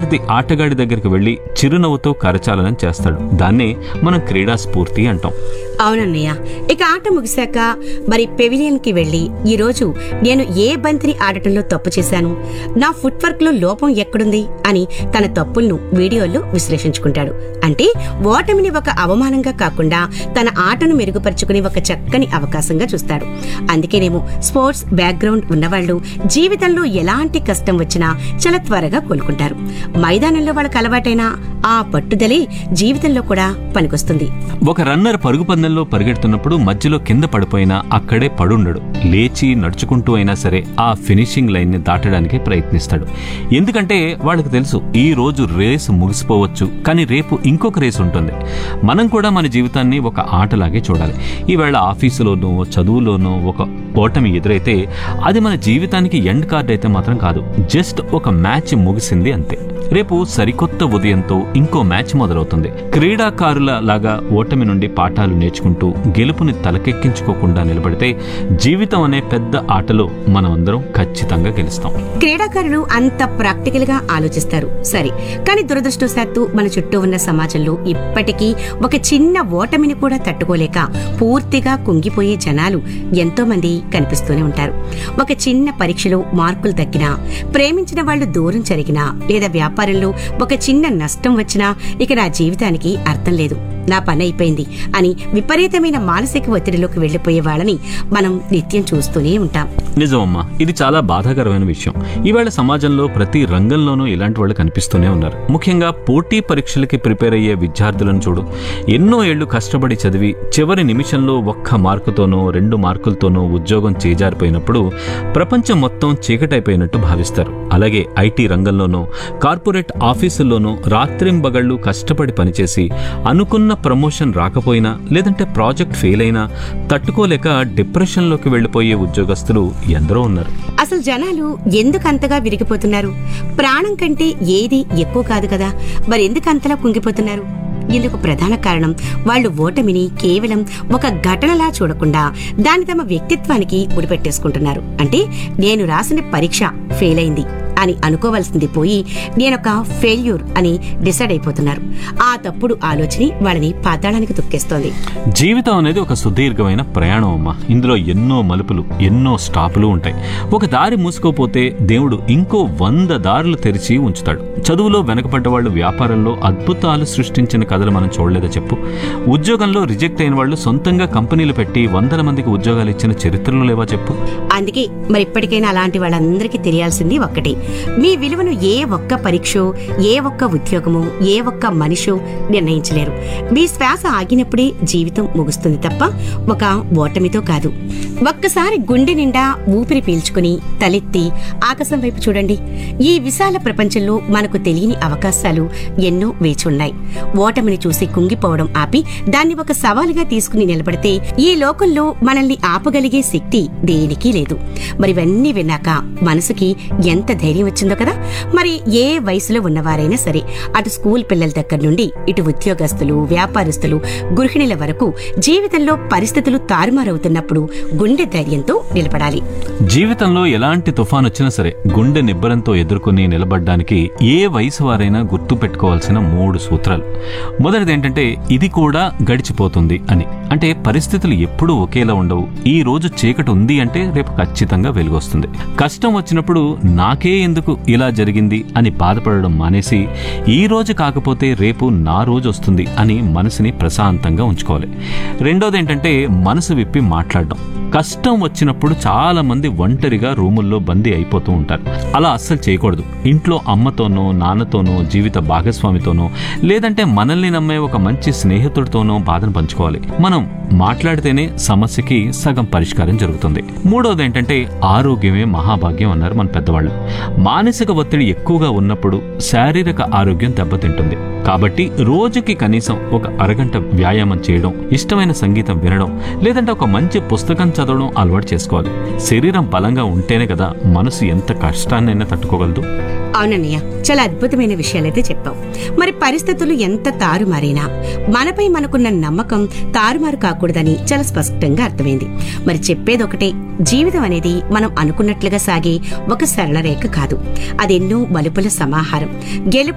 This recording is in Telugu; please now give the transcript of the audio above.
ప్రత్యర్థి ఆటగాడి దగ్గరికి వెళ్లి చిరునవ్వుతో కరచాలనం చేస్తాడు దాన్నే మనం క్రీడా స్ఫూర్తి అంటాం అవునన్నయ్య ఇక ఆట ముగిశాక మరి పెవిలియన్ కి వెళ్లి ఈ రోజు నేను ఏ బంతిని ఆడటంలో తప్పు చేశాను నా ఫుట్ వర్క్ లో లోపం ఎక్కడుంది అని తన తప్పులను వీడియోలో విశ్లేషించుకుంటాడు అంటే ఓటమిని ఒక అవమానంగా కాకుండా తన ఆటను మెరుగుపరుచుకునే ఒక చక్కని అవకాశంగా చూస్తాడు అందుకేనేమో స్పోర్ట్స్ బ్యాక్గ్రౌండ్ ఉన్నవాళ్లు జీవితంలో ఎలాంటి కష్టం వచ్చినా చాలా త్వరగా కోలుకుంటారు మైదానంలో వాళ్ళకి అలవాటైన ఆ పట్టుదలే జీవితంలో కూడా పనికొస్తుంది ఒక రన్నర్ పరుగు పందెంలో పరిగెడుతున్నప్పుడు మధ్యలో కింద పడిపోయినా అక్కడే పడుండడు లేచి నడుచుకుంటూ అయినా సరే ఆ ఫినిషింగ్ లైన్ ని దాటడానికి ప్రయత్నిస్తాడు ఎందుకంటే వాళ్ళకి తెలుసు ఈ రోజు రేసు ముగిసిపోవచ్చు కానీ రేపు ఇంకొక రేసు ఉంటుంది మనం కూడా మన జీవితాన్ని ఒక ఆటలాగే చూడాలి ఈవేళ ఆఫీసులోనో చదువులోనో ఒక ఓటమి ఎదురైతే అది మన జీవితానికి ఎండ్ కార్డ్ అయితే మాత్రం కాదు జస్ట్ ఒక మ్యాచ్ ముగిసింది అంతే రేపు సరికొత్త ఉదయంతో ఇంకో మ్యాచ్ మొదలవుతుంది క్రీడాకారుల లాగా ఓటమి నుండి పాఠాలు నేర్చుకుంటూ గెలుపుని తలకెక్కించుకోకుండా నిలబడితే జీవితం అనే పెద్ద ఆటలో మనమందరం ఖచ్చితంగా గెలుస్తాం క్రీడాకారులు అంత ప్రాక్టికల్ గా ఆలోచిస్తారు సరే కానీ దురదృష్టవశాత్తు మన చుట్టూ ఉన్న సమాజంలో ఇప్పటికీ ఒక చిన్న ఓటమిని కూడా తట్టుకోలేక పూర్తిగా కుంగిపోయే జనాలు ఎంతో మంది కనిపిస్తూనే ఉంటారు ఒక చిన్న పరీక్షలో మార్కులు తగ్గినా ప్రేమించిన వాళ్ళు దూరం జరిగినా లేదా వ్యాపారంలో ఒక చిన్న నష్టం వచ్చినా ఇక నా జీవితానికి అర్థం లేదు నా పని అయిపోయింది అని విపరీతమైన మానసిక ఒత్తిడిలోకి వెళ్లిపోయే వాళ్ళని మనం నిత్యం చూస్తూనే ఉంటాం నిజమమ్మా ఇది చాలా బాధాకరమైన విషయం ఈవేళ సమాజంలో ప్రతి రంగంలోనూ ఇలాంటి వాళ్ళు కనిపిస్తూనే ఉన్నారు ముఖ్యంగా పోటీ పరీక్షలకి ప్రిపేర్ అయ్యే విద్యార్థులను చూడు ఎన్నో ఏళ్లు కష్టపడి చదివి చివరి నిమిషంలో ఒక్క మార్కుతోనో రెండు మార్కులతోనో ఉద్యోగం చేజారిపోయినప్పుడు ప్రపంచం మొత్తం చీకటైపోయినట్టు భావిస్తారు అలాగే ఐటీ రంగంలోనూ కార్పొరేట్ ఆఫీసుల్లోనూ రాత్రింబగళ్ళు కష్టపడి పనిచేసి అనుకున్న ప్రమోషన్ రాకపోయినా లేదంటే ప్రాజెక్ట్ ఫెయిల్ అయినా తట్టుకోలేక డిప్రెషన్లోకి వెళ్లిపోయే ఉద్యోగస్తులు ఎందరో ఉన్నారు అసలు జనాలు ఎందుకు అంతగా విరిగిపోతున్నారు ప్రాణం కంటే ఏది ఎక్కువ కాదు కదా మరి ఎందుకు అంతలా కుంగిపోతున్నారు ఇందుకు ప్రధాన కారణం వాళ్ళు ఓటమిని కేవలం ఒక ఘటనలా చూడకుండా దాన్ని తమ వ్యక్తిత్వానికి ముడిపెట్టేసుకుంటున్నారు అంటే నేను రాసిన పరీక్ష ఫెయిల్ అయింది అని అనుకోవాల్సింది పోయి నేనొక ఫెయిల్యూర్ అని డిసైడ్ అయిపోతున్నారు ఆ తప్పుడు ఆలోచన వాళ్ళని పాతాళానికి తొక్కేస్తోంది జీవితం అనేది ఒక సుదీర్ఘమైన ప్రయాణం అమ్మా ఇందులో ఎన్నో మలుపులు ఎన్నో స్టాపులు ఉంటాయి ఒక దారి మూసుకోపోతే దేవుడు ఇంకో వంద దారులు తెరిచి ఉంచుతాడు చదువులో వెనకపడ్డ వాళ్ళు వ్యాపారంలో అద్భుతాలు సృష్టించిన కథలు మనం చూడలేదా చెప్పు ఉద్యోగంలో రిజెక్ట్ అయిన వాళ్ళు సొంతంగా కంపెనీలు పెట్టి వందల మందికి ఉద్యోగాలు ఇచ్చిన చరిత్రలు లేవా చెప్పు అందుకే మరి ఇప్పటికైనా అలాంటి వాళ్ళందరికీ తెలియాల్సింది ఒక్కటే మీ విలువను ఏ ఒక్క పరీక్షో ఏ ఒక్క ఉద్యోగమో ఏ ఒక్క మనిషో నిర్ణయించలేరు మీ శ్వాస ఆగినప్పుడే జీవితం ముగుస్తుంది తప్ప ఒక ఓటమితో కాదు ఒక్కసారి గుండె నిండా ఊపిరి పీల్చుకుని తలెత్తి ఆకాశం వైపు చూడండి ఈ విశాల ప్రపంచంలో మనకు తెలియని అవకాశాలు ఎన్నో వేచున్నాయి ఓటమిని చూసి కుంగిపోవడం ఆపి దాన్ని ఒక సవాలుగా తీసుకుని నిలబడితే ఈ లోకంలో మనల్ని ఆపగలిగే శక్తి దేనికి లేదు మరి ఇవన్నీ విన్నాక మనసుకి ఎంత ధైర్యం వచ్చిందో కదా మరి ఏ వయసులో ఉన్నవారైనా సరే అటు స్కూల్ పిల్లల దగ్గర నుండి ఇటు ఉద్యోగస్తులు వ్యాపారస్తులు గృహిణుల వరకు జీవితంలో పరిస్థితులు తారుమారవుతున్నప్పుడు గుండె ధైర్యంతో నిలబడాలి జీవితంలో ఎలాంటి తుఫాన్ వచ్చినా సరే గుండె నిబ్బరంతో ఎదుర్కొని నిలబడడానికి ఏ వయసు వారైనా గుర్తు పెట్టుకోవాల్సిన మూడు సూత్రాలు మొదటిది ఏంటంటే ఇది కూడా గడిచిపోతుంది అని అంటే పరిస్థితులు ఎప్పుడూ ఒకేలా ఉండవు ఈ రోజు చీకటి ఉంది అంటే రేపు ఖచ్చితంగా వెలుగొస్తుంది కష్టం వచ్చినప్పుడు నాకే ఎందుకు ఇలా జరిగింది అని బాధపడడం మానేసి ఈ రోజు కాకపోతే రేపు నా రోజు వస్తుంది అని మనసుని ప్రశాంతంగా ఉంచుకోవాలి రెండోది ఏంటంటే మనసు విప్పి మాట్లాడడం కష్టం వచ్చినప్పుడు చాలా మంది ఒంటరిగా రూముల్లో బందీ అయిపోతూ ఉంటారు అలా అస్సలు చేయకూడదు ఇంట్లో అమ్మతోనో నాన్నతోనో జీవిత భాగస్వామితోనో లేదంటే మనల్ని నమ్మే ఒక మంచి స్నేహితుడితోనో బాధను పంచుకోవాలి మనం మాట్లాడితేనే సమస్యకి సగం పరిష్కారం జరుగుతుంది మూడోది ఏంటంటే ఆరోగ్యమే మహాభాగ్యం అన్నారు మన పెద్దవాళ్ళు మానసిక ఒత్తిడి ఎక్కువగా ఉన్నప్పుడు శారీరక ఆరోగ్యం దెబ్బతింటుంది కాబట్టి రోజుకి కనీసం ఒక అరగంట వ్యాయామం చేయడం ఇష్టమైన సంగీతం వినడం లేదంటే ఒక మంచి పుస్తకం చదవడం అలవాటు చేసుకోవాలి శరీరం బలంగా ఉంటేనే కదా మనసు ఎంత కష్టాన్నైనా తట్టుకోగలదు అవునన్నయ్య చాలా అద్భుతమైన విషయాలైతే చెప్పావు మరి పరిస్థితులు ఎంత తారుమారైనా మనపై మనకున్న నమ్మకం తారుమారు కాకూడదని చాలా స్పష్టంగా అర్థమైంది మరి చెప్పేదొకటే జీవితం అనేది మనం అనుకున్నట్లుగా సాగే ఒక సరళ రేఖ కాదు అదెన్నో మలుపుల సమాహారం గెలుపు